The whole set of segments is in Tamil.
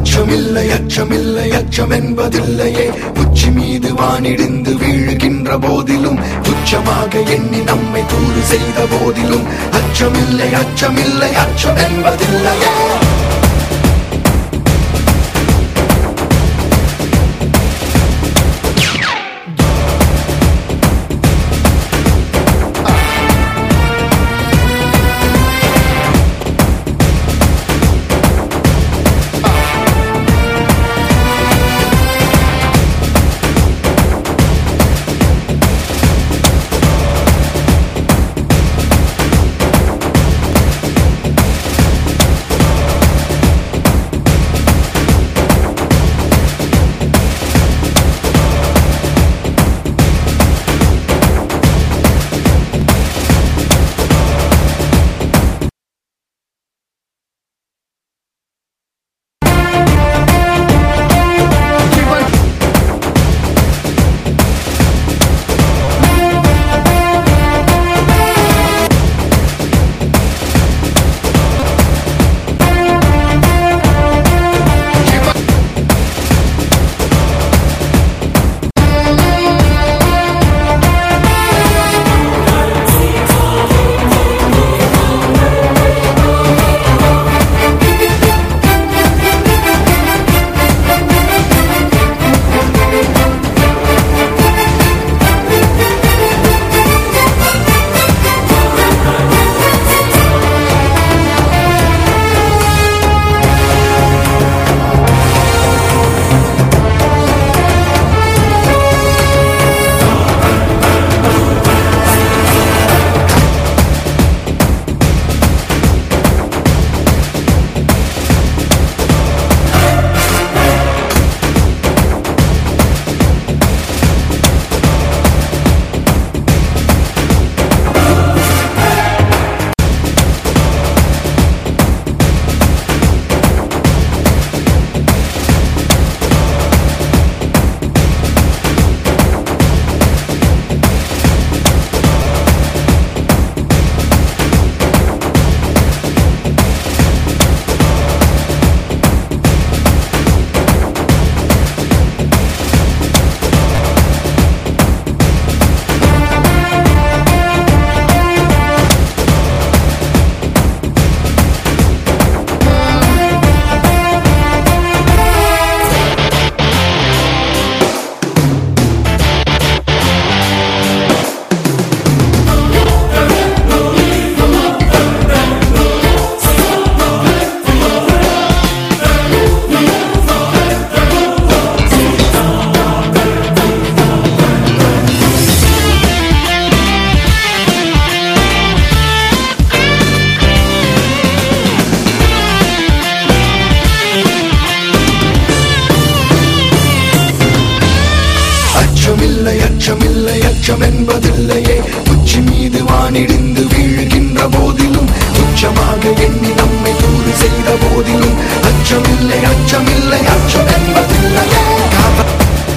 அச்சமில்லை அச்சமில்லை அச்சம் என்பதில்லையே உச்சி மீது வானிடிந்து வீழுகின்ற போதிலும் துச்சமாக எண்ணி நம்மை தூறு செய்த போதிலும் அச்சமில்லை அச்சமில்லை அச்சம் என்பதில்லையே அச்சமில்லை அச்சமில்லை அச்சம் என்பதில்லையே உச்சி மீது வானிடிந்து வீழுகின்ற போதிலும் துச்சமாக எண்ணி நம்மை தூறு செய்த போதிலும் அச்சமில்லை அச்சமில்லை அச்சம் என்பதில்லையே காவ-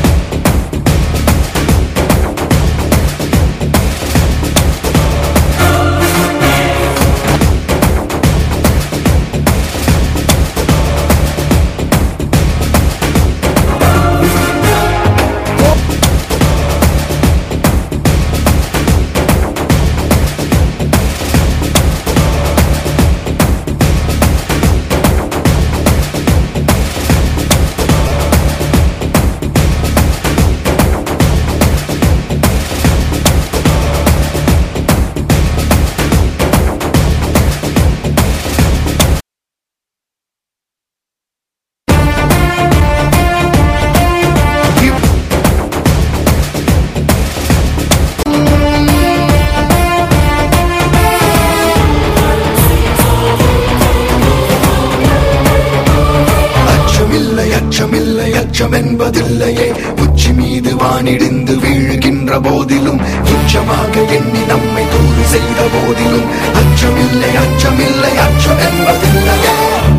அச்சமில்லை அச்சமில்லை அச்சம் என்பதில்லையே உச்சி மீது வானிடிந்து வீழுகின்ற போதிலும் துச்சமாக எண்ணி நம்மை தூறு செய்த போதிலும் அச்சமில்லை அச்சமில்லை அச்சம் என்பதில்லையே